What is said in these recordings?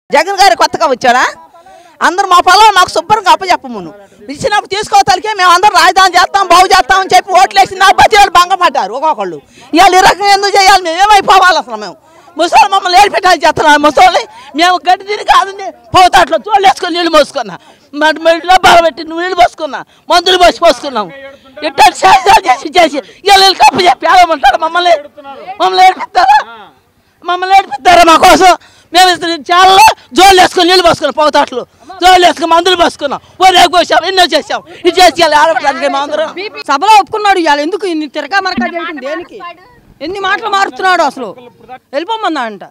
జగన్ గారు కొత్తగా వచ్చాడా అందరు మా పొలం మాకు శుభ్రంగా అప్పచెప్పమును ఇచ్చినప్పుడు తీసుకోవతానికే మేము అందరం రాజధాని చేస్తాం బాగు చేస్తాం అని చెప్పి ఓట్లు వేసి నా బతివాళ్ళు భంగపడ్డారు ఒక్కొక్కళ్ళు ఇవాళ ఈ రకంగా ఎందుకు చేయాలి మేము ఏమైపోవాలి అసలు మేము ముసలి మమ్మల్ని ఏడిపెట్టాలి చేస్తున్నాం ముసలి మేము గడ్డి తిని కాదు పోతాట్లో చోళ్ళు వేసుకొని నీళ్ళు పోసుకున్నా మరి మరి డబ్బాలు పెట్టి నీళ్ళు పోసుకున్నా మందులు పోసి పోసుకున్నాం ఇట్టాడు శాస్త్రాలు చేసి చేసి ఇవాళ వీళ్ళు కప్పు చెప్పి ఏమంటారు మమ్మల్ని మమ్మల్ని ఏడిపిస్తారా మమ్మల్ని ఏడిపిస్తారా మా కోసం మేము ఇద్దరు చాలా జోళ్ళు వేసుకొని నీళ్ళు పోసుకున్నాం పోతాట్లు జోళ్ళు వేసుకుని మందులు పోసుకున్నాం ఓ రేపు పోసాం ఎన్నో చేసాం ఇది చేసి ఆడపడానికి మా అందరం సభలో ఒప్పుకున్నాడు ఇవాళ ఎందుకు ఇన్ని తిరగా మరకా చేయడం దేనికి ఎన్ని మాటలు మారుతున్నాడు అసలు వెళ్ళిపోమన్నా అంట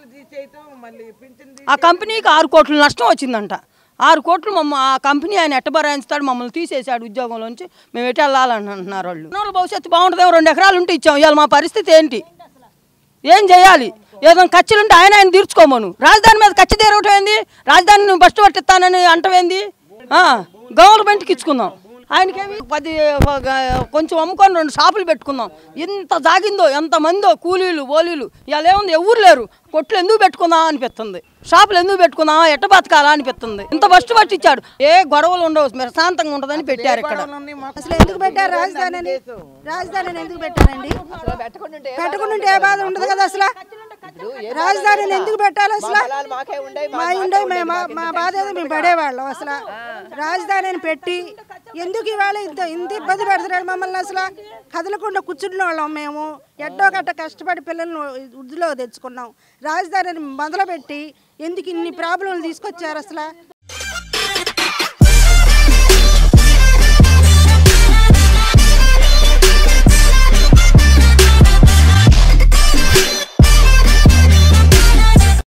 ఆ కంపెనీకి ఆరు కోట్ల నష్టం వచ్చిందంట ఆరు కోట్లు మమ్మ ఆ కంపెనీ ఆయన ఎట్ట భరాయిస్తాడు మమ్మల్ని తీసేశాడు ఉద్యోగంలోంచి మేము ఎటు వెళ్ళాలని అంటున్నారు వాళ్ళు మనోళ్ళ భవిష్యత్తు బాగుంటుందేమో రెండు ఎకరాలు ఉంటే ఇచ్చాం ఇవాళ మా పరిస్థితి ఏంటి ఏం చేయాలి ఏదైనా ఖర్చులుంటే ఆయన ఆయన తీర్చుకోమను రాజధాని మీద ఖర్చు తీరవటం ఏంది రాజధాని నువ్వు బస్సు పట్టిస్తానని అంటవేంది గవర్నమెంట్కి ఇచ్చుకుందాం ఆయనకేమి పది ఒక కొంచెం అమ్ముకొని రెండు షాపులు పెట్టుకుందాం ఎంత జాగిందో ఎంత మందో కూలీలు ఓలీలు ఇవాళ ఏముంది ఎవరు లేరు కొట్లు ఎందుకు పెట్టుకుందాం అనిపిస్తుంది షాపులు ఎందుకు పెట్టుకుందాం ఎట్ట బతకాలా అనిపిస్తుంది ఇంత బస్సు పట్టించాడు ఏ గొడవలు ఉండవు ప్రశాంతంగా ఉంటుందని పెట్టారు ఇక్కడ అసలు ఎందుకు పెట్టారు రాజధాని అని రాజధాని అని ఎందుకు పెట్టారండి పెట్టకుండా ఏ బాధ ఉండదు కదా అసలు రాజధాని ఎందుకు పెట్టాలి అసలు మా ఉండే మేము మా- మా బాధ ఏదో మేము పడేవాళ్ళం అసలు రాజధాని అని పెట్టి ఎందుకు ఇవాళ ఇంత ఇంత ఇబ్బంది పెడుతున్నాడు మమ్మల్ని అసలు కదలకుండా కూర్చున్న వాళ్ళం మేము ఎట్టో గట్ట కష్టపడి పిల్లల్ని వృద్ధిలో తెచ్చుకున్నాం రాజధానిని మొదలుపెట్టి ఎందుకు ఇన్ని ప్రాబ్లంలు తీసుకొచ్చారు అసలు